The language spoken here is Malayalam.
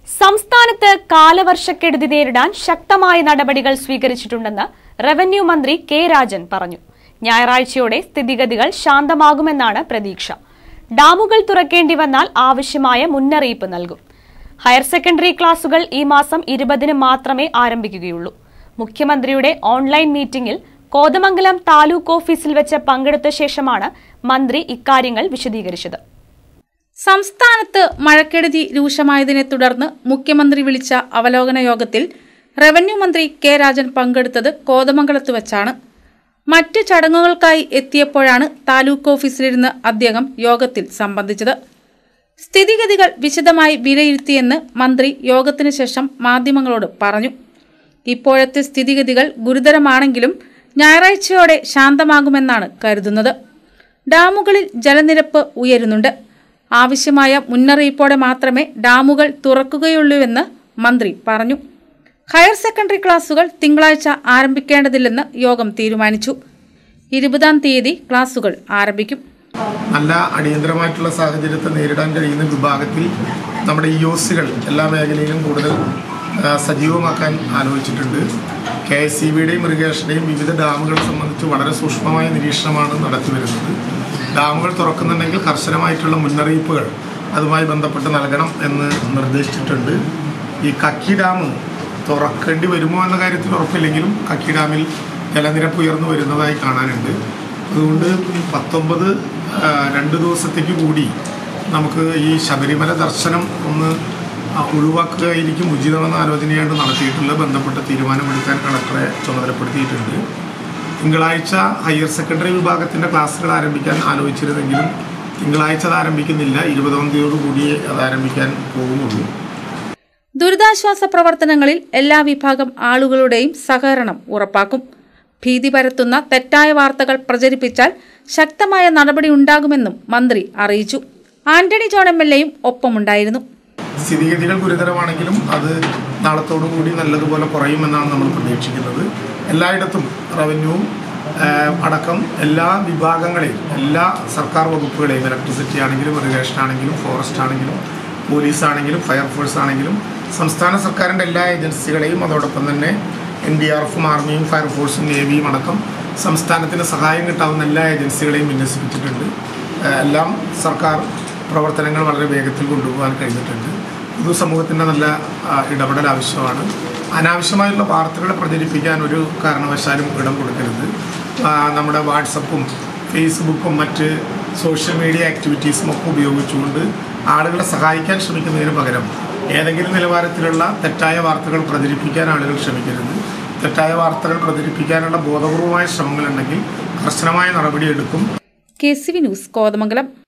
സംസ്ഥാനത്ത് കാലവർഷക്കെടുതി നേരിടാൻ ശക്തമായ നടപടികൾ സ്വീകരിച്ചിട്ടുണ്ടെന്ന് റവന്യൂ മന്ത്രി കെ രാജൻ പറഞ്ഞു ഞായറാഴ്ചയോടെ സ്ഥിതിഗതികൾ ശാന്തമാകുമെന്നാണ് പ്രതീക്ഷ ഡാമുകൾ തുറക്കേണ്ടി വന്നാൽ ആവശ്യമായ മുന്നറിയിപ്പ് നൽകും ഹയർ സെക്കൻഡറി ക്ലാസുകൾ ഈ മാസം ഇരുപതിന് മാത്രമേ ആരംഭിക്കുകയുള്ളൂ മുഖ്യമന്ത്രിയുടെ ഓൺലൈൻ മീറ്റിംഗിൽ കോതമംഗലം താലൂക്ക് ഓഫീസിൽ വെച്ച് പങ്കെടുത്ത ശേഷമാണ് മന്ത്രി ഇക്കാര്യങ്ങൾ വിശദീകരിച്ചത് സംസ്ഥാനത്ത് മഴക്കെടുതി രൂക്ഷമായതിനെ തുടർന്ന് മുഖ്യമന്ത്രി വിളിച്ച അവലോകന യോഗത്തിൽ റവന്യൂ മന്ത്രി കെ രാജൻ പങ്കെടുത്തത് കോതമംഗലത്ത് വെച്ചാണ് മറ്റ് ചടങ്ങുകൾക്കായി എത്തിയപ്പോഴാണ് താലൂക്ക് ഓഫീസിലിരുന്ന് അദ്ദേഹം യോഗത്തിൽ സംബന്ധിച്ചത് സ്ഥിതിഗതികൾ വിശദമായി വിലയിരുത്തിയെന്ന് മന്ത്രി യോഗത്തിന് ശേഷം മാധ്യമങ്ങളോട് പറഞ്ഞു ഇപ്പോഴത്തെ സ്ഥിതിഗതികൾ ഗുരുതരമാണെങ്കിലും ഞായറാഴ്ചയോടെ ശാന്തമാകുമെന്നാണ് കരുതുന്നത് ഡാമുകളിൽ ജലനിരപ്പ് ഉയരുന്നുണ്ട് ആവശ്യമായ മുന്നറിയിപ്പോടെ മാത്രമേ ഡാമുകൾ തുറക്കുകയുള്ളൂവെന്ന് മന്ത്രി പറഞ്ഞു ഹയർ സെക്കൻഡറി ക്ലാസുകൾ തിങ്കളാഴ്ച ആരംഭിക്കേണ്ടതില്ലെന്ന് യോഗം തീരുമാനിച്ചു ഇരുപതാം തീയതി ക്ലാസുകൾ ആരംഭിക്കും നല്ല അടിയന്തരമായിട്ടുള്ള സാഹചര്യത്തെ നേരിടാൻ കഴിയുന്ന വിഭാഗത്തിൽ നമ്മുടെ ഇ ഒസുകൾ എല്ലാ മേഖലയിലും കൂടുതൽ ആ, സജീവമാക്കാൻ ആലോചിച്ചിട്ടുണ്ട് കെ എസ് സി ബിയുടെയും ഇറിഗേഷൻ്റെയും വിവിധ ഡാമുകളെ സംബന്ധിച്ച് വളരെ സൂക്ഷ്മമായ നിരീക്ഷണമാണ് നടത്തി വരുന്നത് ഡാമുകൾ തുറക്കുന്നുണ്ടെങ്കിൽ കർശനമായിട്ടുള്ള മുന്നറിയിപ്പുകൾ അതുമായി ബന്ധപ്പെട്ട് നൽകണം എന്ന് നിർദ്ദേശിച്ചിട്ടുണ്ട് ഈ കക്കി ഡാം തുറക്കേണ്ടി വരുമോ എന്ന കാര്യത്തിൽ ഉറപ്പില്ലെങ്കിലും കക്കി ഡാമിൽ ജലനിരപ്പ് ഉയർന്നു വരുന്നതായി കാണാനുണ്ട് അതുകൊണ്ട് പത്തൊമ്പത് ആ, രണ്ട് ദിവസത്തേക്ക് കൂടി നമുക്ക് ഈ ശബരിമല ദർശനം ഒന്ന് ആ, ഒഴിവാക്കുകയായിരിക്കും ഉചിതമെന്ന ആലോചനയായിട്ട് നടത്തിയിട്ടുള്ള ബന്ധപ്പെട്ട തീരുമാനമെടുക്കാൻ കളക്ടറെ ചുമതലപ്പെടുത്തിയിട്ടുണ്ട് തിങ്കളാഴ്ച ഹയർ സെക്കൻഡറി വിഭാഗത്തിൻ്റെ ക്ലാസ്സുകൾ ആരംഭിക്കാൻ ആലോചിച്ചിരുന്നെങ്കിലും തിങ്കളാഴ്ച അത് ആരംഭിക്കുന്നില്ല ഇരുപതാം തീയതിയോടുകൂടി അത് ആരംഭിക്കാൻ പോകുന്നുള്ളൂ ദുരിതാശ്വാസ പ്രവർത്തനങ്ങളിൽ എല്ലാ വിഭാഗം ആളുകളുടെയും സഹകരണം ഉറപ്പാക്കും ഭീതി പരത്തുന്ന തെറ്റായ വാർത്തകൾ പ്രചരിപ്പിച്ചാൽ ശക്തമായ നടപടി ഉണ്ടാകുമെന്നും മന്ത്രി അറിയിച്ചു ആന്റണി ജോൺ എം എൽ എയും ഒപ്പമുണ്ടായിരുന്നു സ്ഥിതിഗതികൾ ഗുരുതരമാണെങ്കിലും അത് നാളത്തോടു കൂടി നല്ലതുപോലെ കുറയുമെന്നാണ് നമ്മൾ പ്രതീക്ഷിക്കുന്നത് എല്ലായിടത്തും റവന്യൂ അടക്കം എല്ലാ വിഭാഗങ്ങളെയും എല്ലാ സർക്കാർ വകുപ്പുകളെയും ഇലക്ട്രിസിറ്റി ആണെങ്കിലും ഇറിഗേഷൻ ആണെങ്കിലും ഫോറസ്റ്റ് ആണെങ്കിലും പോലീസ് ആണെങ്കിലും ഫയർഫോഴ്സ് ആണെങ്കിലും സംസ്ഥാന സർക്കാരിൻ്റെ എല്ലാ ഏജൻസികളെയും അതോടൊപ്പം തന്നെ എൻ ഡി ആർ എഫും ആർമിയും ഫയർഫോഴ്സും നേവിയും അടക്കം സംസ്ഥാനത്തിന് സഹായം കിട്ടാവുന്ന എല്ലാ ഏജൻസികളെയും വിന്യസിപ്പിച്ചിട്ടുണ്ട് ഏഹ് എല്ലാം സർക്കാർ പ്രവർത്തനങ്ങൾ വളരെ വേഗത്തിൽ കൊണ്ടുപോകാൻ കഴിഞ്ഞിട്ടുണ്ട് പൊതുസമൂഹത്തിൻ്റെ നല്ല ആ, ഇടപെടൽ ആവശ്യമാണ് അനാവശ്യമായുള്ള വാർത്തകൾ പ്രചരിപ്പിക്കാൻ ഒരു കാരണവശാലും ഇടം കൊടുക്കരുത് ആ, നമ്മുടെ വാട്സപ്പും ഫേസ്ബുക്കും മറ്റ് സോഷ്യൽ മീഡിയ ആക്ടിവിറ്റീസും ഒക്കെ ഉപയോഗിച്ചുകൊണ്ട് ആളുകളെ സഹായിക്കാൻ ശ്രമിക്കുന്നതിന് പകരം ഏതെങ്കിലും നിലവാരത്തിലുള്ള തെറ്റായ വാർത്തകൾ പ്രചരിപ്പിക്കാൻ ആളുകൾ ശ്രമിക്കരുത് തെറ്റായ വാർത്തകൾ പ്രചരിപ്പിക്കാനുള്ള ബോധപൂർവമായ ശ്രമങ്ങളുണ്ടെങ്കിൽ കർശനമായ നടപടിയെടുക്കും K C V news Kothamangalam